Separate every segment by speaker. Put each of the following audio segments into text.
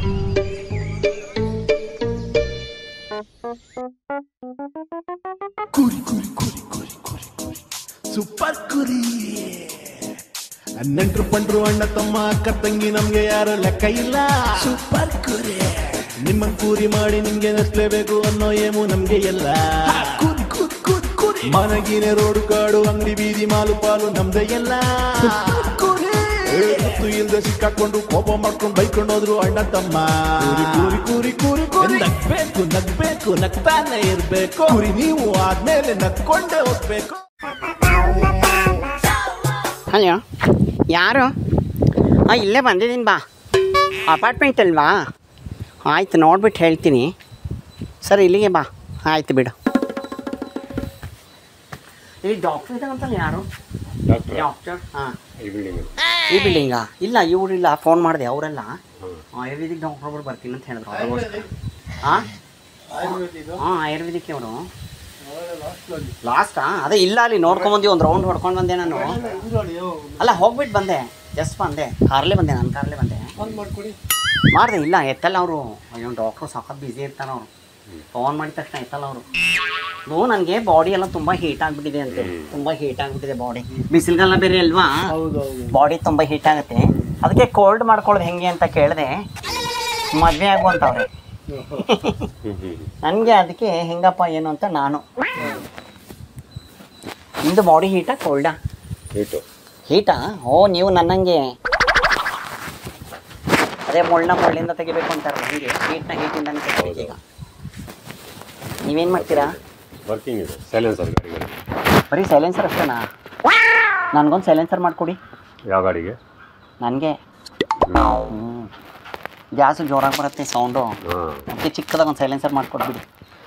Speaker 1: ಕುರಿ ಕುರಿ ಕುರಿ ಕುರಿ ಕುರಿ ಕುರಿ ಸೂಪರ್ ಕುರಿ ನೆಂಟ್ರು ಪಂಡ್ರು ಅಣ್ಣ ತಮ್ಮ ಅಕ್ಕ ತಂಗಿ ನಮ್ಗೆ ಯಾರು ಲೆಕ್ಕ ಇಲ್ಲ ಸೂಪರ್ ಕುರಿ ನಿಮ್ಮ ಕೂರಿ ಮಾಡಿ ನಿಮ್ಗೆ ನಸ್ಲೇಬೇಕು ಅನ್ನೋ ಏಮು ನಮ್ಗೆ ಎಲ್ಲ ಕುರಿ ಕುರಿ ಕುರಿ ಕುರಿ ಮನಗಿನ ರೋಡು ಕಾಡು ಅಂಗಡಿ ಬೀದಿ ಮಾಲು ಪಾಲು ನಮ್ದೆ ಎಲ್ಲ ಗೊತ್ತು ಇಲ್ದೆ ಸಿಕ್ಕಾಕೊಂಡು ಕೋಪ ಮಾಡ್ಕೊಂಡು ಬೈಕೊಂಡು ಹೋದ್ರು ಅಣ್ಣ ತಮ್ಮ ಕೂರಿ ಕೂರಿ ಕೂರಿ ಕೂರಿ ನಗ್ಬೇಕು ನಗ್ಬೇಕು ನಗ್ತಾನೆ ಇರ್ಬೇಕು ಕುರಿ ನೀವು ಆದ್ಮೇಲೆ ನಗ್ಕೊಂಡೇ ಹೋಗ್ಬೇಕು
Speaker 2: ಹಲೋ ಯಾರು ಹಾಂ ಇಲ್ಲೇ ಬಂದಿದ್ದೀನಿ ಬಾ ಅಪಾರ್ಟ್ಮೆಂಟ್ ಅಲ್ವಾ ಆಯ್ತು ನೋಡ್ಬಿಟ್ಟು ಹೇಳ್ತೀನಿ ಸರ್ ಇಲ್ಲಿಗೆ ಬಾ ಆಯ್ತು ಬಿಡು ಇಲ್ಲಿ ಡಾಕ್ಟ್ರ್ ಇದ್ದಾರಂತಲ್ಲ ಯಾರು
Speaker 3: ಡಾಕ್ಟ್ರ್
Speaker 2: ಡಾಕ್ಟರ್ ಹಾಂ
Speaker 3: ಈ ಬಿಲ್ಡಿಂಗ್
Speaker 2: ಈ ಬಿಲ್ಡಿಂಗಾ ಇಲ್ಲ ಇವರಿಲ್ಲ ಫೋನ್ ಮಾಡಿದೆ ಅವರೆಲ್ಲ ಆಯುರ್ವೇದಿಕ್ ಡಾಕ್ಟರ್ ಒಬ್ರು ಬರ್ತೀನಿ ಅಂತ ಹೇಳಿದ್ರು ಅವ್ರಿಗೋಸ್ಕರ ಹಾಂ ಹಾಂ ಆಯುರ್ವೇದಿಕ್ ಅವರು ಲಾಸ್ಟಾ ಅದೇ ಇಲ್ಲ ಅಲ್ಲಿ ನೋಡ್ಕೊಂಬಂದಿ ಒಂದು ರೌಂಡ್ ಹೊಡ್ಕೊಂಡು ಬಂದೆ ನಾನು ಅಲ್ಲ ಹೋಗ್ಬಿಟ್ಟು ಬಂದೆ ಜಸ್ಟ್ ಬಂದೆ ಕಾರ್ಲೇ ಬಂದೆ ನಾನು ಕಾರ್ಲೇ ಬಂದೆ ಮಾಡಿದೆ ಇಲ್ಲ ಎತ್ತಲ್ಲ ಅವರು ಅಯ್ಯೋ ಡಾಕ್ಟ್ರು ಸಖತ್ ಬ್ಯುಸಿ ಇರ್ತಾರೆ ಅವರು ಫೋನ್ ಮಾಡಿದ ತಕ್ಷಣ ಎತ್ತಲ್ಲ ಅವರು ನೋ ನನಗೆ ಬಾಡಿ ಎಲ್ಲ ತುಂಬ ಹೀಟ್ ಆಗಿಬಿಟ್ಟಿದೆ ಅಂತೆ ತುಂಬ ಹೀಟ್ ಆಗಿಬಿಟ್ಟಿದೆ ಬಾಡಿ ಬಿಸಿಲುಗಾಲ ಬೇರೆ ಅಲ್ವಾ ಬಾಡಿ ತುಂಬ ಹೀಟ್ ಆಗುತ್ತೆ ಅದಕ್ಕೆ ಕೋಲ್ಡ್ ಮಾಡ್ಕೊಳ್ಳೋದು ಹೆಂಗೆ ಅಂತ ಕೇಳಿದೆ ಮದುವೆ ಆಗುವಂತವ್ರೆ ನನಗೆ ಅದಕ್ಕೆ ಹೆಂಗಪ್ಪ ಏನು ಅಂತ ನಾನು ನಿಮ್ದು ಬಾಡಿ ಹೀಟಾ ಕೋಲ್ಡಾ
Speaker 3: ಹೀಟು
Speaker 2: ಹೀಟಾ ಓ ನೀವು ನನ್ನಂಗೆ ಅದೇ ಮುಳ್ಳ ಮುಳ್ಳಿಂದ ತೆಗಿಬೇಕು ಅಂತಾರಲ್ಲ ಹಂಗೆ ಹೀಟ್ನ ಹೀಟಿಂದ ತೆಗಿಬೇಕು ಈಗ ನೀವೇನು ಮಾಡ್ತೀರಾ
Speaker 3: ವರ್ಕಿಂಗ್ ಇದೆ ಸೈಲೆನ್ಸರ್ ಗಾಡಿಗೆ
Speaker 2: ಬರೀ ಸೈಲೆನ್ಸರ್ ಅಷ್ಟೇನಾ ನನಗೊಂದು ಸೈಲೆನ್ಸರ್ ಮಾಡಿಕೊಡಿ
Speaker 3: ಯಾವ ಗಾಡಿಗೆ
Speaker 2: ನನಗೆ ಹ್ಞೂ ಗ್ಯಾಸು ಜೋರಾಗಿ ಬರುತ್ತೆ ಸೌಂಡು
Speaker 3: ಹಾಂ
Speaker 2: ಅದಕ್ಕೆ ಚಿಕ್ಕದಾಗ ಒಂದು ಸೈಲೆನ್ಸರ್ ಮಾಡಿಕೊಟ್ಬಿಡಿ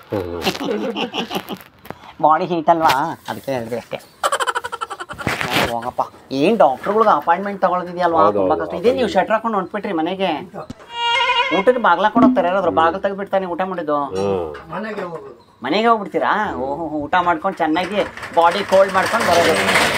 Speaker 2: ಬಾಡಿ ಹೀಟ್ ಅಲ್ವಾ ಅದಕ್ಕೆ ಹೇಳಿದೆ ಅಷ್ಟೇ ಹ್ಮ್, ಹೋಗಪ್ಪ ಏನು ಡಾಕ್ಟ್ರುಗಳ್ಗೆ ಅಪಾಯಿಂಟ್ಮೆಂಟ್ ತಗೊಳ್ಳೋದಿದೆಯಲ್ವಾ
Speaker 3: ಹೌದು,
Speaker 2: ತುಂಬ
Speaker 3: ಹೌದು,
Speaker 2: ಕಷ್ಟ ಇದೇ ನೀವು ಶಟ್ರ್ ಹಾಕೊಂಡು ಹೊಂಟ್ಬಿಟ್ರಿ ಮನೆಗೆ ಊಟಕ್ಕೆ ಬಾಗ್ಲ ಹಾಕೊಂಡು ಹೋಗ್ತಾರೆ ಯಾರಾದ್ರು ಬಾಗಿಲು ತೆಗೆದ್ಬಿಡ್ತಾನೆ ಊಟ ಮಾಡಿದ್ದು
Speaker 3: ಹಾಂ
Speaker 2: ಮನೆಗೆ ಹೋಗ್ಬಿಡ್ತೀರಾ ಓಹೋ ಊಟ ಮಾಡ್ಕೊಂಡು ಚೆನ್ನಾಗಿ ಬಾಡಿ ಕೋಲ್ಡ್ ಮಾಡ್ಕೊಂಡು ಬರೋದು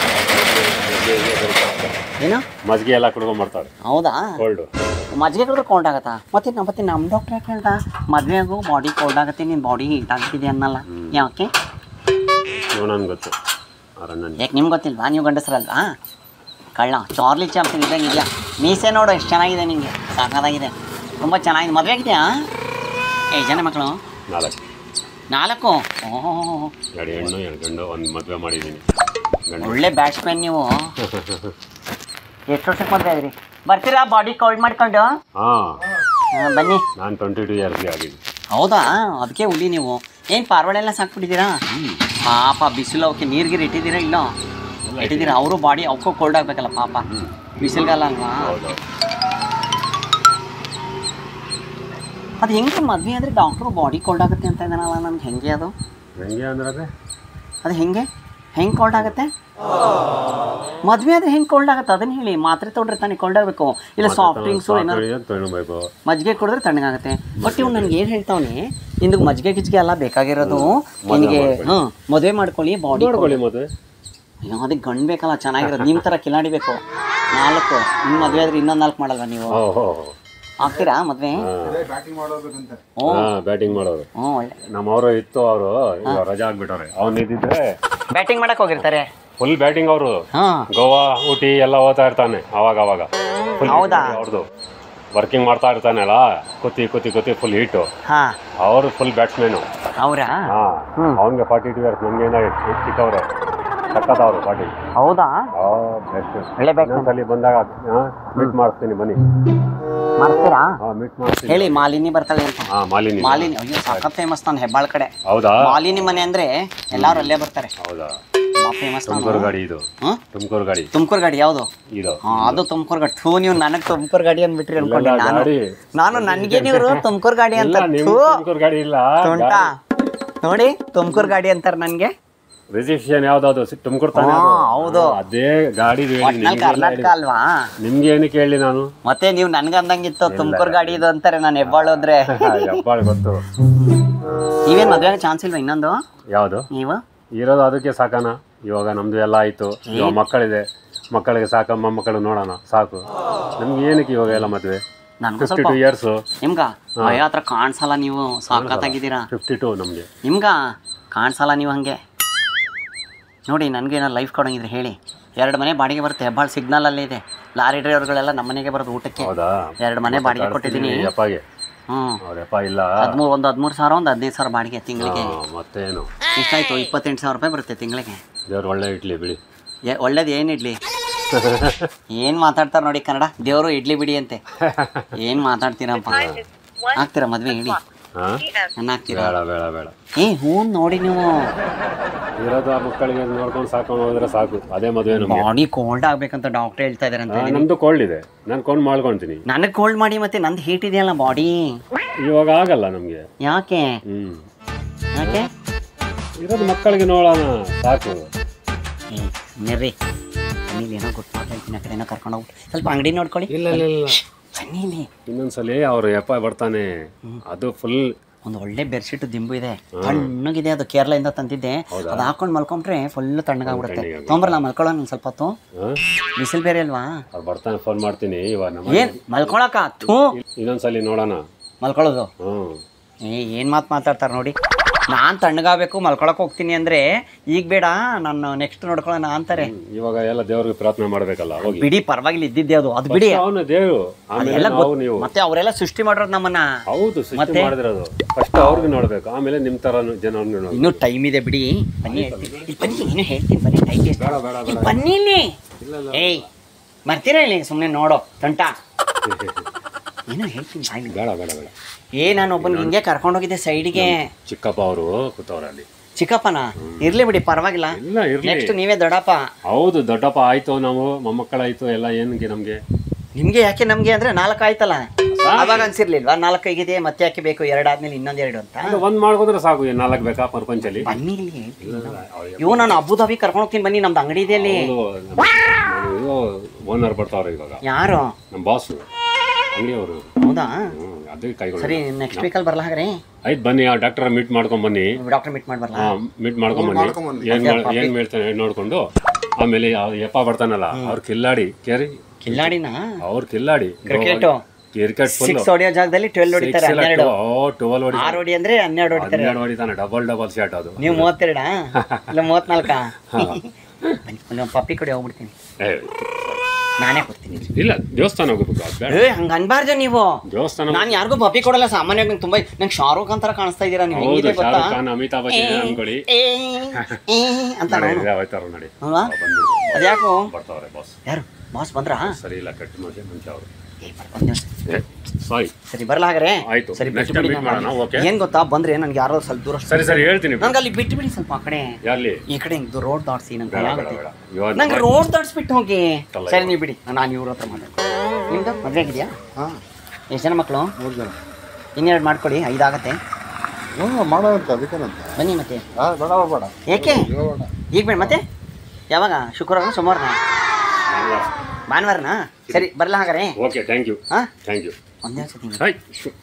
Speaker 2: ಏನು
Speaker 3: ಮಜ್ಜಿಗೆ ಎಲ್ಲ ಕುಡ್ಕೊಂಡ್ ಬರ್ತಾರೆ
Speaker 2: ಹೌದಾ
Speaker 3: ಕೋಲ್ಡು
Speaker 2: ಮಜ್ಜಿಗೆ ಕುಡಿದ್ರೆ ಕೋಲ್ಡ್ ಆಗತ್ತಾ ಮತ್ತೆ ನಮ್ಮ ಮತ್ತೆ ನಮ್ಮ ಡಾಕ್ಟರ್ ಯಾಕೆ ಹೇಳ್ದ ಮದುವೆಗೂ ಬಾಡಿ ಕೋಲ್ಡ್ ಆಗುತ್ತೆ ನಿನ್ನ ಬಾಡಿ ಹೀಟ್ ಆಗ್ತಿದೆ ಅನ್ನಲ್ಲ ಯಾಕೆ
Speaker 3: ನೋಡೋಣ ಗೊತ್ತು ಅರಣ್ಣನ್
Speaker 2: ಯಾಕೆ ನಿಮ್ಗೆ ಗೊತ್ತಿಲ್ವಾ ನೀವು ಗಂಡಸರಲ್ವಾ ಕಳ್ಳ ಚಾರ್ಲಿ ಚಾಂಪಿಯನ್ ಇದ್ದಂಗೆ ಇದೆಯಾ ಮೀಸೆ ನೋಡು ಎಷ್ಟು ಚೆನ್ನಾಗಿದೆ ನಿಮಗೆ ಸಾಕಾಗಿದೆ ತುಂಬ ಚೆನ್ನಾಗಿದೆ ಮದುವೆ ಆಗಿದೆಯಾ ಏ ಜನ ಮಕ್ಕಳು
Speaker 3: ನಾಲ್ಕು
Speaker 2: ನಾಲ್ಕು ಓಹೋ
Speaker 3: ಎರಡು ಹೆಣ್ಣು ಎರಡು ಗಂಡು ಒಂದು ಮದುವೆ ಮಾಡಿದ್ದೀನಿ ಗಂಡು
Speaker 2: ಒಳ್ಳೆ ಬ್ಯಾಟ್ಸ್ಮನ್ ನೀವು ಎಷ್ಟು ವರ್ಷಕ್ಕೆ ಮದುವೆ ಆದ್ರಿ ಬರ್ತೀರಾ ಬಾಡಿ ಕೋಲ್ಡ್ ಮಾಡ್ಕೊಂಡು
Speaker 3: ಹಾಂ
Speaker 2: ಹಾ, ಬನ್ನಿ
Speaker 3: ನಾನು ಟ್ವೆಂಟಿ ಟು ಇಯರ್ಸ್ಗೆ ಆಗಿದ್ದು
Speaker 2: ಹೌದಾ ಅದಕ್ಕೆ ಹುಲಿ ನೀವು ಏನು ಪಾರ್ವಾಳೆಲ್ಲ ಸಾಕ್ಬಿಟ್ಟಿದ್ದೀರಾ ಪಾಪ ಬಿಸಿಲು ಅವಕ್ಕೆ ನೀರ್ಗಿರು ಇಟ್ಟಿದ್ದೀರಾ ಇಲ್ಲ ಇಟ್ಟಿದ್ದೀರಾ ಅವರು ಬಾಡಿ ಅವಕ್ಕೂ ಕೋಲ್ಡ್ ಆಗ್ಬೇಕಲ್ಲ ಪಾಪ ಬಿಸಿಲ್ಗಾಲ ಅಲ್ವಾ
Speaker 3: ಹೌದು
Speaker 2: ಅದು ಹೆಂಗೆ ಮದ್ವೆ ಅಂದರೆ ಡಾಕ್ಟ್ರು ಬಾಡಿ ಕೋಲ್ಡ್ ಆಗುತ್ತೆ ಅಂತ ಇದ್ದಾನಲ್ಲ ನನ್ಗೆ ಹೆಂಗೆ ಅದು
Speaker 3: ಹೆಂಗೆ ಅಂದ್ರೆ
Speaker 2: ಅದು ಹೆಂಗೆ ಹೆಂಗೆ ಕೋಲ್ಡ್ ಆಗುತ್ತೆ ಮದ್ವೆ ಆದರೆ ಹೆಂಗೆ ಕೋಲ್ಡ್ ಆಗುತ್ತೆ ಅದನ್ನ ಹೇಳಿ ಮಾತ್ರೆ ತೊಗೊಂಡ್ರೆ ತಾನೇ ಕೋಲ್ಡ್ ಆಗಬೇಕು ಇಲ್ಲ ಸಾಫ್ಟ್ ಡ್ರಿಂಕ್ಸು ಏನಾದ್ರು
Speaker 3: ತೊಗೊಳ್ಬೇಕು
Speaker 2: ಮಜ್ಜಿಗೆ ಕುಡಿದ್ರೆ ತಣ್ಣಗಾಗುತ್ತೆ ಬಟ್ ಇವ್ನು ನನ್ಗೆ ಏನು ಹೇಳ್ತಾವನೆ ಇಂದಕ್ಕೆ ಮಜ್ಜಿಗೆ ಗಿಜ್ಜಿಗೆ ಎಲ್ಲ ಬೇಕಾಗಿರೋದು ನಿನಗೆ ಹ್ಞೂ ಮದುವೆ ಮಾಡ್ಕೊಳ್ಳಿ ಬಾಡಿ
Speaker 3: ನೋಡ್ಕೊಳ್ಳಿ ಮತ್ತೆ
Speaker 2: ಅಯ್ಯೋ ಅದಕ್ಕೆ ಗಂಡು ಬೇಕಲ್ಲ ಚೆನ್ನಾಗಿರೋದು ನಿಮ್ಮ ಥರ ಕಿಲಾಡಿಬೇಕು ನಾಲ್ಕು ನಿಮ್ಮ ಮದುವೆ ಆದ್ರೆ ಇನ್ನೊಂದು ನಾಲ್ಕು ಮಾಡಲ್ವಾ ನೀವು
Speaker 3: ಓ ಹೋ
Speaker 2: ಆಗ್ತೀರಾ ಮದುವೆ ಓ
Speaker 3: ಹಾಂ ಬ್ಯಾಟಿಂಗ್ ಮಾಡೋರು
Speaker 2: ಹ್ಞೂ ಒಳ್ಳೆ
Speaker 3: ನಮ್ಮವರು ಇತ್ತು ಅವರು ಈಗ ರಜಾ ಆಗ್ಬಿಟ್ಟವ್ರೆ ಅವ್ನು ಇದ್ದಿದ್ರೆ
Speaker 2: ಬ್ಯಾಟಿಂಗ್ ಮಾಡಕ್ಕೆ ಹೋಗಿರ್ತಾರೆ
Speaker 3: ಫುಲ್ ಬ್ಯಾಟಿಂಗ್ ಅವರು
Speaker 2: ಹಾಂ
Speaker 3: ಗೋವಾ ಊಟಿ ಎಲ್ಲ ಹೋಗ್ತಾ ಇರ್ತಾನೆ ಅವಾಗ ಅವಾಗ ಫುಲ್
Speaker 2: ಹೌದಾ?
Speaker 3: ಅವ್ರದ್ದು ವರ್ಕಿಂಗ್ ಮಾಡ್ತಾ ಇರ್ತಾನಲ್ಲ ಕುತ್ತಿ ಕುತ್ತಿ ಕುತ್ತಿ ಫುಲ್ ಹೀಟು
Speaker 2: ಹಾಂ
Speaker 3: ಅವರು ಫುಲ್ ಬ್ಯಾಟ್ಸ್ಮೇನು
Speaker 2: ಅವರಾ
Speaker 3: ಹಾ ಅವನಿಗೆ ಫಾರ್ಟಿ ಟು ಇಯರ್ಸ್ ನಮ್ಗೆ ಚಿಕ್ಕವ್ರೆ ಸಕ್ಕತ್ ಅವರು ಫಾರ್ಟಿ
Speaker 2: ಹೌದಾ
Speaker 3: ಬೆಸ್ಟ್
Speaker 2: ಒಳ್ಳೆ batsman.
Speaker 3: ಇನ್ನೊಂದ್ಸಲಿ ಬಂದಾಗ ಮೀಟ್ ಮಾಡಿಸ್ತೀನಿ ಬನ್ನಿ
Speaker 2: ಮಾಡ್ತೀರಾ
Speaker 3: ಹಾ ಮೀಟ್ ಮಾಡಿಸ್ತೀನಿ
Speaker 2: ಹೇಳಿ ಮಾಲಿನಿ ಬರ್ತಾಳೆ ಅಂತ
Speaker 3: ಹಾ ಮಾಲಿನಿ
Speaker 2: ಮಾಲಿನಿ ಅಯ್ಯೋ ಸಖತ್ ಫೇಮಸ್ ನಾನು ಹೆಬ್ಬಾಳ್ ಕಡೆ
Speaker 3: ಹೌದಾ
Speaker 2: ಮಾಲಿನಿ ಮನೆ ಅಂದ್ರೆ ಎಲ್ಲಾರು ಅಲ್ಲೇ ಬರ್ತಾರೆ
Speaker 3: ಹೌದಾ
Speaker 2: ಫೇಮಸ್
Speaker 3: ತುಮಕೂರು ಗಾಡಿ ಇದು
Speaker 2: ಹ್ಮ್
Speaker 3: ತುಮಕೂರು ಗಾಡಿ
Speaker 2: ತುಮಕೂರು ಗಾಡಿ ಯಾವುದು
Speaker 3: ಇದು
Speaker 2: ಹಾ ಅದು ತುಮಕೂರು ಗಾಡಿ ಥೂ ನೀವು ನನಗೆ ತುಮಕೂರು ಗಾಡಿ ಅಂದ್ಬಿಟ್ರಿ ಅನ್ಕೊಂಡೆ
Speaker 3: ಇಲ್ಲ,
Speaker 2: ನಾನು
Speaker 3: ಗಾಡಿ.
Speaker 2: ನಾನು ನನಗೆ ನೀವು ತುಮಕೂರು ಗಾಡಿ ಅಂತ
Speaker 3: ಇಲ್ಲ ನಿಮ್
Speaker 2: ಥೂ,
Speaker 3: ತುಮಕೂರು ಗಾಡಿ ಇಲ್ಲ
Speaker 2: ತುಂಟಾ ನೋಡಿ ತುಮಕೂರು ಗಾಡಿ ಅಂತಾರೆ ನನಗೆ
Speaker 3: ರಿಜಿಸ್ಟ್ರೇಷನ್ ಯಾವ್ದಾದ್ರು ತುಮಕೂರು ತಾನೇ
Speaker 2: ಹಾ,
Speaker 3: ಅದು?
Speaker 2: ಹೌದು.
Speaker 3: ಹಾ, ಅದೇ ಗಾಡಿ ಹೇಳಿ
Speaker 2: ಒಟ್ನಲ್ಲಿ
Speaker 3: ನಿಮ್ಗೆಲ್ಲ
Speaker 2: ಕರ್ನಾಟಕ
Speaker 3: ಹೇಳಿ.
Speaker 2: ಅಲ್ವಾ
Speaker 3: ನಿಮ್ಗೆ ಏನಕ್ಕೆ ಹೇಳಿ ನಾನು
Speaker 2: ಮತ್ತೆ ನೀವು ನನ್ಗೆ ಅಂದಂಗಿತ್ತು ತುಮಕೂರು ಗಾಡಿ ಇದು ಅಂತಾರೆ ನಾನು ಹೆಬ್ಬಾಳು ಅಂದ್ರೆ
Speaker 3: ಹೆಬ್ಬಾಳ್ ಗೊತ್ತು
Speaker 2: ನೀವೇನ್ ಮದ್ವೆ ಚಾನ್ಸ್ ಇಲ್ವಾ ಇನ್ನೊಂದು
Speaker 3: ಯಾವುದು
Speaker 2: ನೀವು
Speaker 3: ಇರೋದು ಅದಕ್ಕೆ ಸಾಕಣ ಇವಾಗ ನಮ್ದು ಎಲ್ಲ ಆಯ್ತು ಇವಾಗ ಮಕ್ಕಳಿದೆ ಮಕ್ಕಳಿಗೆ ಸಾಕ ಮೊಮ್ಮಕ್ಕಳು ನೋಡೋಣ ಸಾಕು ನಮ್ಗೆ ಏನಕ್ಕೆ ಇವಾಗ ಎಲ್ಲ ಮದುವೆ
Speaker 2: ನನ್ಗೂ
Speaker 3: ಫಿಫ್ಟಿ
Speaker 2: ಸ್ವಲ್ಪ
Speaker 3: ಟು ಇಯರ್ಸು
Speaker 2: ನಿಮ್ಗ ಭಯ ಹತ್ರ ಕಾಣಿಸಲ್ಲ ನೀವು ಸಾಕತ್ತಾಗಿದ್ದೀರಾ
Speaker 3: ಫಿಫ್ಟಿ ಟು ನಮಗೆ
Speaker 2: ನಿಮ್ಗ ಕಾಣಿಸಲ್ಲ ನೀವು ಹಂಗೆ ನೋಡಿ ನನಗೆ ಏನೋ ಲೈಫ್ ಕೊಡಂಗಿದ್ರೆ ಹೇಳಿ ಎರಡು ಮನೆ ಬಾಡಿಗೆ ಬರುತ್ತೆ ಹೆಬ್ಬಾಳ್ ಸಿಗ್ನಲ್ ಅಲ್ಲೇ ಇದೆ ಲಾರಿ ಡ್ರೈವರ್ಗಳೆಲ್ಲ ನಮ್ಮ ಮನೆಗೆ ಬರೋದು ಊಟಕ್ಕೆ
Speaker 3: ಹೌದಾ
Speaker 2: ಎರಡು ಮನೆ ಬಾಡಿಗೆ ಕೊಟ್ಟಿದ್ದೀನಿ
Speaker 3: ಅಪ್ಪಗೆ
Speaker 2: ಹ್ಞೂ
Speaker 3: ಅವ್ರ ಅಪ್ಪ ಇಲ್ಲ
Speaker 2: ಹದಿಮೂರು ಒಂದು ಹದಿಮೂರು ಸಾವಿರ ಒಂದು ಹದಿನೈದು ಸಾವಿರ ಬಾಡಿಗೆ ತಿಂಗಳಿಗೆ
Speaker 3: ಹಾ, ಮತ್ತೇನು
Speaker 2: ಎಷ್ಟಾಯ್ತು ಇಪ್ಪತ್ತೆಂಟು ಸಾವಿರ ರೂಪಾಯಿ ಬರುತ್ತೆ ತಿಂಗಳಿಗೆ
Speaker 3: ದೇವ್ರು ಒಳ್ಳೆ ಇಡ್ಲಿ ಬಿಡಿ
Speaker 2: ಏ ಒಳ್ಳೇದು ಏನು ಇಡ್ಲಿ ಏನು ಮಾತಾಡ್ತಾರೆ ನೋಡಿ ಕನ್ನಡ ದೇವರು ಇಡ್ಲಿ ಬಿಡಿ ಅಂತೆ ಏನು ಮಾತಾಡ್ತೀರಪ್ಪ ಆಗ್ತೀರಾ ಮದ್ವೆ ಇಡಿ
Speaker 3: ಹಾ
Speaker 2: ನನ್ನ ಆಗ್ತೀರಾ
Speaker 3: ಬೇಡ ಬೇಡ ಬೇಡ
Speaker 2: ಏ ಹ್ಞೂ ನೋಡಿ ನೀವು
Speaker 3: ಇರೋದು ಆ ಮಕ್ಕಳಿಗೆ ನೋಡ್ಕೊಂಡು ಸಾಕೊಂಡು ಹೋದ್ರೆ ಸಾಕು ಅದೇ ಮದುವೆ ನಮಗೆ
Speaker 2: ಬಾಡಿ ಕೋಲ್ಡ್ ಆಗ್ಬೇಕಂತ ಡಾಕ್ಟರ್ ಹೇಳ್ತಾ ಇದಾರೆ ಅಂತ
Speaker 3: ನಮ್ದು ಕೋಲ್ಡ್ ಇದೆ ನಾನು ಕೊಂಡು ಮಾಡ್ಕೊಳ್ತೀನಿ
Speaker 2: ನನಗೆ ಕೋಲ್ಡ್ ಮಾಡಿ ಮತ್ತೆ ನಂದು ಹೀಟ್ ಇದೆಯಲ್ಲ ಬಾಡಿ
Speaker 3: ಇವಾಗ ಆಗಲ್ಲ ನಮಗೆ
Speaker 2: ಯಾಕೆ
Speaker 3: ಹ್ಮ್
Speaker 2: ಯಾಕೆ
Speaker 3: ಇರೋದು ಮಕ್ಕಳಿಗೆ ನೋಡೋಣ ಸಾಕು
Speaker 2: ಏ ನೆರ್ರಿ ಬನ್ನಿ ಏನೋ ಗೊತ್ತು ಹೇಳ್ತೀನಿ ಆ ಕಡೆ ಏನೋ ಕರ್ಕೊಂಡು ಹೋಗಿ ಸ್ವಲ್ಪ ಅಂಗಡಿ ನೋಡ್ಕೊಳ್ಳಿ
Speaker 3: ಇಲ್ಲ ಇಲ್ಲ ಇಲ್ಲ
Speaker 2: ಬನ್ನಿ ಇಲ್ಲಿ
Speaker 3: ಇನ್ನೊಂದ್ಸಲಿ ಅವ್ರ ಯಪ್ಪ ಬರ್ತಾನೆ ಅದು ಫುಲ್
Speaker 2: ಒಂದು ಒಳ್ಳೆ ಬೆಡ್ಶೀಟ್ ದಿಂಬು ಇದೆ ತಣ್ಣಗಿದೆ ಅದು ಕೇರಳದಿಂದ ತಂದಿದ್ದೆ ಅದು ಹಾಕೊಂಡು ಮಲ್ಕೊಂಡ್ರೆ ಫುಲ್ ತಣ್ಣಗಾಗ್ಬಿಡುತ್ತೆ ತೊಂಬರಲ್ಲ ಮಲ್ಕೊಳ್ಳೋಣ ಒಂದ್ ಸ್ವಲ್ಪ ಹೊತ್ತು ಬಿಸಿಲು ಬೇರೆ ಅಲ್ವಾ
Speaker 3: ಅವ್ರು ಬರ್ತಾನೆ ಫೋನ್ ಮಾಡ್ತೀನಿ ಇವಾಗ ನಮ್ಮ
Speaker 2: ಏನ್ ಮಲ್ಕೊಳಕ ಥೂ
Speaker 3: ಇನ್ನೊಂದ್ಸಲಿ ನೋಡೋಣ
Speaker 2: ಮಲ್ಕೊಳ್ಳೋದು
Speaker 3: ಹ್ಮ್
Speaker 2: ಏ ಏನು ಮಾತು ಮಾತಾಡ್ತಾರೆ ನೋಡಿ ನಾನು ತಣ್ಣಗಾಗಬೇಕು ಮಲ್ಕೊಳಕ್ ಹೋಗ್ತೀನಿ ಅಂದ್ರೆ ಈಗ ಬೇಡ ನಾನು ನೆಕ್ಸ್ಟ್ ನೋಡ್ಕೊಳ್ಳೋಣ ಅಂತಾರೆ
Speaker 3: ಇವಾಗ ಎಲ್ಲ ದೇವ್ರಿಗೆ ಪ್ರಾರ್ಥನೆ ಮಾಡ್ಬೇಕಲ್ಲ ಹೋಗಿ
Speaker 2: ಬಿಡಿ ಪರವಾಗಿಲ್ಲ ಇದ್ದಿದ್ದೆ ಅದು ಅದು ಬಿಡಿ
Speaker 3: ಅವನು ದೇವ್ರು ಆಮೇಲೆ
Speaker 2: ಎಲ್ಲ
Speaker 3: ನಾವು ನೀವು
Speaker 2: ಮತ್ತೆ ಅವರೆಲ್ಲ ಸೃಷ್ಟಿ ಮಾಡಿರೋದು ನಮ್ಮನ್ನ
Speaker 3: ಹೌದು ಸೃಷ್ಟಿ ಮಾಡಿದಿರೋದು ಫಸ್ಟ್ ಅವ್ರಿಗೆ ನೋಡ್ಬೇಕು ಆಮೇಲೆ ನಿಮ್ ತರ ಜನ ನೋಡ್ಬೇಕು
Speaker 2: ಇನ್ನೂ ಟೈಮ್ ಇದೆ ಬಿಡಿ ಬನ್ನಿ ಹೇಳ್ತೀನಿ ಇಲ್ಲಿ ಬನ್ನಿ ಏನು ಹೇಳ್ತೀನಿ ಬನ್ನಿ ಟೈಮ್ ಎಷ್ಟು
Speaker 3: ಬೇಡ ಬೇಡ
Speaker 2: ಇಲ್ಲಿ ಬನ್ನಿ ಇಲ್ಲಿ ಏಯ್ ಬರ್ತೀರಾ ಇಲ್ಲಿ ಸುಮ್ಮನೆ ನೋಡೋ ತಂಟ ಏನೋ ಹೇಳ್ತೀನಿ ಬಾಯ್ಲಿ
Speaker 3: ಬೇಡ ಬೇಡ ಬೇಡ
Speaker 2: ಏ ನಾನು ಒಬ್ಬನಿಗೆ ಹಿಂಗೆ ಕರ್ಕೊಂಡೋಗಿದ್ದೆ ಸೈಡ್ಗೆ
Speaker 3: ಚಿಕ್ಕಪ್ಪ ಅವರು ಕೂತವ್ರೆ ಅಲ್ಲಿ
Speaker 2: ಚಿಕ್ಕಪ್ಪನ ಇರ್ಲಿ ಬಿಡಿ ಪರವಾಗಿಲ್ಲ
Speaker 3: ಇಲ್ಲ ಇರ್ಲಿ
Speaker 2: ನೆಕ್ಸ್ಟ್ ನೀವೇ ದೊಡ್ಡಪ್ಪ
Speaker 3: ಹೌದು ದೊಡ್ಡಪ್ಪ ಆಯ್ತು ನಾವು ಮೊಮ್ಮಕ್ಕಳಾಯ್ತು ಎಲ್ಲ ಏನಿಗೆ ನಮ್ಗೆ
Speaker 2: ನಿಮ್ಗೆ ಯಾಕೆ ನಮ್ಗೆ ಅಂದ್ರೆ ನಾಲ್ಕು ಆಯ್ತಲ್ಲ ಅವಾಗ ಅನ್ಸಿರ್ಲಿಲ್ವಾ ನಾಲ್ಕು ಆಗಿದೆ ಮತ್ತೆ ಯಾಕೆ ಬೇಕು ಎರಡಾದ್ಮೇಲೆ ಇನ್ನೊಂದ್ ಎರಡು ಅಂತ
Speaker 3: ಅದು ಒಂದ್ ಮಾಡ್ಕೋದ್ರೆ ಸಾಕು ಏನ್ ನಾಲ್ಕು ಬೇಕಾ ಪ್ರಪಂಚಲ್ಲಿ
Speaker 2: ಬನ್ನಿ ಇಲ್ಲಿ ಇವು ನಾನು ಅಬುದಾಬಿ ಕರ್ಕೊಂಡು ಹೋಗ್ತೀನಿ ಬನ್ನಿ ನಮ್ದು ಅಂಗಡಿ ಇದೆ ಅಲ್ಲಿ
Speaker 3: ಓನರ್ ಬರ್ತಾವ್ರೆ ಇವಾಗ
Speaker 2: ಯಾರು
Speaker 3: ನಮ್ಮ ಬಾಸ್ ಅಂಗಡಿಯವರು
Speaker 2: ಹೌದಾ
Speaker 3: ಅದೇ ಕೈಗಳು
Speaker 2: ಸರಿ ನೆಕ್ಸ್ಟ್ ವೀಕಲ್ಲಿ ಬರ್ಲಾ ಹಾಗ್ರೆ
Speaker 3: ಆಯ್ತು ಬನ್ನಿ ಆ ಡಾಕ್ಟರ್ ಮೀಟ್ ಮಾಡ್ಕೊಂಡ್ ಬನ್ನಿ
Speaker 2: ಡಾಕ್ಟರ್ ಮೀಟ್ ಮಾಡಿ ಬರ್ಲಾ
Speaker 3: ಮೀಟ್ ಮಾಡ್ಕೊಂಡ್ ಬನ್ನಿ ಏನ್ ಮಾಡ್- ಏನ್ ಹೇಳ್ತಾನೆ ನೋಡ್ಕೊಂಡು ಆಮೇಲೆ ಆ ಯಪ್ಪ ಬರ್ತಾನಲ್ಲ ಅವ್ರ ಕಿಲ್ಲಾಡಿ ಕೇರಿ
Speaker 2: ಕಿಲ್ಲಾಡಿನ
Speaker 3: ಅವ್ರ ಕಿಲ್ಲಾಡಿ
Speaker 2: ಕ್ರಿಕೆಟ್
Speaker 3: ಕ್ರಿಕೆಟ್ ಫುಲ್
Speaker 2: ಸಿಕ್ಸ್ ಹೊಡಿಯೋ ಜಾಗದಲ್ಲಿ ಟ್ವೆಲ್ ಹೊಡಿತಾರೆ ಹನ್ನೆರಡು
Speaker 3: ಟುವೆಲ್ ಹೊಡಿ
Speaker 2: ಆರು ಹೊಡಿ ಅಂದ್ರೆ ಹನ್ನೆರಡು ಹೊಡಿತಾರೆ
Speaker 3: ಹನ್ನೆರಡು ಹೊಡಿತಾನೆ ಡಬಲ್ ಡಬಲ್ ಶಾಟ್ ಅದು
Speaker 2: ನೀವು ಮೂವತ್ತೆರಡಾ ಇಲ್ಲ ಮೂವತ್ನಾಲ್ಕಾ ಬನ್ನಿ ಒಂದು ಪಪ್ಪಿ ಕಡೆ ಹೋಗ್ಬಿಡ್ತೀನಿ
Speaker 3: ಏ,
Speaker 2: ನಾನೇ ಕೊಡ್ತೀನಿ
Speaker 3: ಇಲ್ಲ ದೇವಸ್ಥಾನ ಹೋಗ್ಬೇಕು ಅದು ಬೇಡ
Speaker 2: ಏ ಹಂಗ ಅನ್ಬಾರ್ದು ನೀವು
Speaker 3: ದೇವಸ್ಥಾನ
Speaker 2: ನಾನು ಯಾರಿಗೂ ಪಪ್ಪಿ ಕೊಡಲ್ಲ ಸಾಮಾನ್ಯವಾಗಿ ನಂಗೆ ತುಂಬಾ ನಂಗೆ ಶಾರುಖ್ ಖಾನ್ ತರ ಕಾಣಿಸ್ತಾ ಇದ್ದೀರಾ ನೀವು
Speaker 3: ಹೌದು
Speaker 2: ಹೆಂಗಿದೆ ಗೊತ್ತಾ
Speaker 3: ಶಾರುಖ್ ಖಾನ್ ಅಮಿತಾಬ್ ಬಚ್ಚನ್ ಅನ್ಕೊಳ್ಳಿ
Speaker 2: ಏ, ಏ ಅಂತ
Speaker 3: ನಡಿ,
Speaker 2: ನಾನು.
Speaker 3: ಇದೇ ಹೋಯ್ತಾರ ನೋಡಿ
Speaker 2: ಅಲ್ವಾ
Speaker 3: ಬಂದ್ಬಿಡು
Speaker 2: ಅದ್ಯಾಕೋ
Speaker 3: ಬರ್ತಾವ್ರೆ ಬಾಸ್
Speaker 2: ಯಾರು ಬಾಸ್ ಬಂದ್ರಾ
Speaker 3: ಸರಿ ಇಲ್ಲ ಕಟ್ ಮಾಡಿ ಮುಂಚೆ ಅವರು
Speaker 2: ಏ, ಬರ್- ಒಂದ್ ನಿಮಿಷ.
Speaker 3: ಸಾರಿ
Speaker 2: ಸರಿ ಬರಲ್ಲ ಹಾಗಾರೆ
Speaker 3: ಆಯ್ತು.
Speaker 2: ಸರಿ
Speaker 3: Next
Speaker 2: ಬಿಟ್ಟು ಬಿಡಿ
Speaker 3: time meet ಮಾಡೋಣ, okay?
Speaker 2: ಏನ್ ಗೊತ್ತಾ ಬಂದ್ರೆ ನನ್ಗೆ ಯಾರೋ ಸ್ವಲ್ಪ ದೂರ
Speaker 3: ಸರಿ ಸರಿ ಹೇಳ್ತೀನಿ
Speaker 2: ನನ್ಗೆ ಅಲ್ಲಿ ಬಿಟ್ಟು ಬಿಡಿ ಸ್ವಲ್ಪ ಆ ಕಡೆ
Speaker 3: ಯಾರ್ಲಿ
Speaker 2: ಈ ಕಡೆ ಹಿಂಗ್ ರೋಡ್ ದಾಟ್ಸಿ ನಂಗೆ
Speaker 3: ಬೇಡ
Speaker 2: ಭಯ
Speaker 3: ಬೇಡ
Speaker 2: ಆಗುತ್ತೆ
Speaker 3: ಬೇಡ ಇವಾಗ
Speaker 2: ನಂಗೆ ರೋಡ್ ದಾಟ್ಸ್ಬಿಟ್ಟು ಹೋಗಿ
Speaker 3: ಅಲ್ಲ,
Speaker 2: ಸರಿ ನೀವು ಬಿಡಿ ನಾನು ಇವ್ರ ಹತ್ರ ಮಾತಾಡ್ತೀನಿ ನಿಮ್ದು ಮದುವೆ ಆಗಿದೆಯಾ
Speaker 4: ಹಾಂ
Speaker 2: ಎಷ್ಟು ಜನ ಮಕ್ಕಳು
Speaker 4: ಮೂರು ಜನ
Speaker 2: ಇನ್ನೆರಡು ಮಾಡ್ಕೊಡಿ ಐದಾಗತ್ತೆ
Speaker 4: ಹ್ಞೂ ಮಾಡೋಂತ ಅದಕ್ಕೇನಂತ
Speaker 2: ಬನ್ನಿ ಮತ್ತೆ
Speaker 4: ಹಾಂ ಬೇಡ ಬೇಡ
Speaker 2: ಏಕೆ
Speaker 4: ಇವಾಗ ಬೇಡ
Speaker 2: ಈಗ ಬೇಡ ಮತ್ತೆ ಯಾವಾಗ ಶುಕ್ರವಾರ ಸೋಮವಾರನ ಭಾನುವಾರನಾ ಸರಿ ಬರಲ್ಲ ಹಾಗಾರೆ
Speaker 3: ಓಕೆ ಥ್ಯಾಂಕ್ ಯು
Speaker 2: ಹಾ
Speaker 3: ಥ್ಯಾಂಕ್ ಯು
Speaker 2: ಒಂದೇ ಸತಿ
Speaker 3: ಹಾಯ್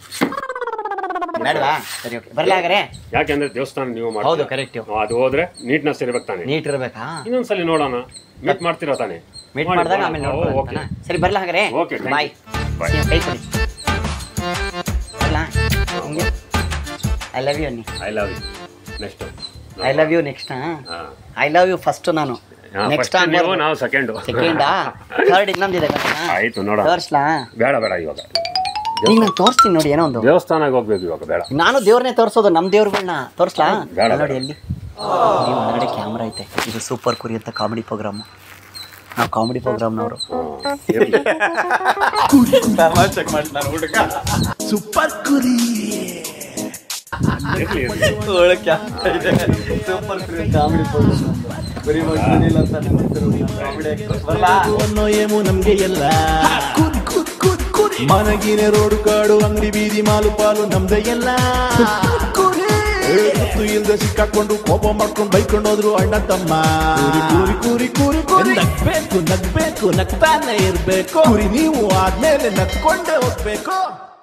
Speaker 2: ಬೇಡವಾ ಸರಿ ಓಕೆ ಬರಲ್ಲ ಹಾಗಾರೆ
Speaker 3: ಯಾಕೆಂದ್ರೆ ದೇವಸ್ಥಾನ ನೀವು
Speaker 2: ಹೌದು
Speaker 3: ಮಾಡ್ತೀರಾ
Speaker 2: ಕರೆಕ್ಟ್
Speaker 3: ನಾವು ಅದು ಹೋದ್ರೆ ನೀಟ್ನೆಸ್ ಇರ್ಬೇಕು ತಾನೆ
Speaker 2: ನೀಟ್ ಇರ್ಬೇಕಾ
Speaker 3: ಇನ್ನೊಂದ್ಸಲಿ ನೋಡೋಣ ಮೀಟ್ ಮಾಡ್ತೀರಾ ತಾನೆ
Speaker 2: ಮೀಟ್
Speaker 3: ಮಾಡಿ,
Speaker 2: ಮಾಡಿದಾಗ
Speaker 3: ಮಾಡಿ.
Speaker 2: ಆಮೇಲೆ
Speaker 3: ಓ,
Speaker 2: ನೋಡ್ಕೊಳ್ಳೋಣ
Speaker 3: ಓಕೆ
Speaker 2: ಅಂತನಾ? ಸರಿ ಬರಲ್ಲ ಹಾಗಾರೆ
Speaker 3: Okay, thank
Speaker 2: bye
Speaker 3: you. Bye.
Speaker 2: ಕೈ ಕೊಡಿ ಬರಲ್ಲ ಹಿಂಗೆ ಐ ಲವ್ ಯು ಅನ್ನಿ
Speaker 3: I love you next
Speaker 2: I love you next I love you first ನಾನು ನೆಕ್ಸ್ಟ್
Speaker 3: ನೀವು ನಾವು ಸೆಕೆಂಡ್
Speaker 2: ಸೆಕೆಂಡಾ ಥರ್ಡ್ ಇನ್ನೊಂದಿದೆ
Speaker 3: ಆಯ್ತು ನೋಡ
Speaker 2: ತೋರಿಸ್ಲಾ
Speaker 3: ಬೇಡ ಬೇಡ ಇವಾಗ
Speaker 2: ಈಗ ನಾನು ತೋರಿಸ್ತೀನಿ ನೋಡಿ ಏನೋ ಒಂದು
Speaker 3: ದೇವಸ್ಥಾನಕ್ಕೆ ಹೋಗ್ಬೇಕು ಇವಾಗ ಬೇಡ
Speaker 2: ನಾನು ದೇವ್ರನ್ನೇ ತೋರಿಸೋದು ನಮ್ಮ ದೇವ್ರುಗಳನ್ನ ತೋರಿಸ್ಲಾ
Speaker 3: ಬೇಡ,
Speaker 2: ನೋಡಿ
Speaker 3: ಬೇಡ.
Speaker 2: ಎಲ್ಲಿ ನೀವು ಹೊರಗಡೆ ಕ್ಯಾಮ್ರಾ ಐತೆ ಇದು ಸೂಪರ್ ಕುರಿ ಅಂತ ಕಾಮಿಡಿ ಪ್ರೋಗ್ರಾಮು ನಾವು ಕಾಮಿಡಿ ಪ್ರೋಗ್ರಾಮ್ನವರು
Speaker 3: ಹ್ಮ್. ಇರ್ಲಿ.
Speaker 1: ಸೂಪರ್ ಕುರಿ
Speaker 3: ಇರ್ಲಿ, ಇರ್ಲಿ.
Speaker 1: ಅನ್ನೋ ಏಮು ನಮ್ಗೆ ಎಲ್ಲ ಮನಗಿನ ರೋಡು ಕಾಡು ಅಂಗಡಿ ಬೀದಿ ಮಾಲು ಪಾಲು ನಮ್ದೇ ಎಲ್ಲ ಗೊತ್ತು ಇಲ್ದೆ ಸಿಕ್ಕಾಕೊಂಡು ಕೋಪ ಮಾಡ್ಕೊಂಡು ಬೈಕೊಂಡು ಹೋದ್ರು ಅಣ್ಣ ತಮ್ಮ ಕೂರಿ ಕೂರಿ ಕೂರಿ ಕೂರಿ ನಗ್ಬೇಕು ನಗ್ಬೇಕು ನಗ್ತಾನೆ ಇರ್ಬೇಕು ಕುರಿ ನೀವು ಆದ್ಮೇಲೆ ನಗ್ಕೊಂಡೇ ಹೋಗ್ಬೇಕು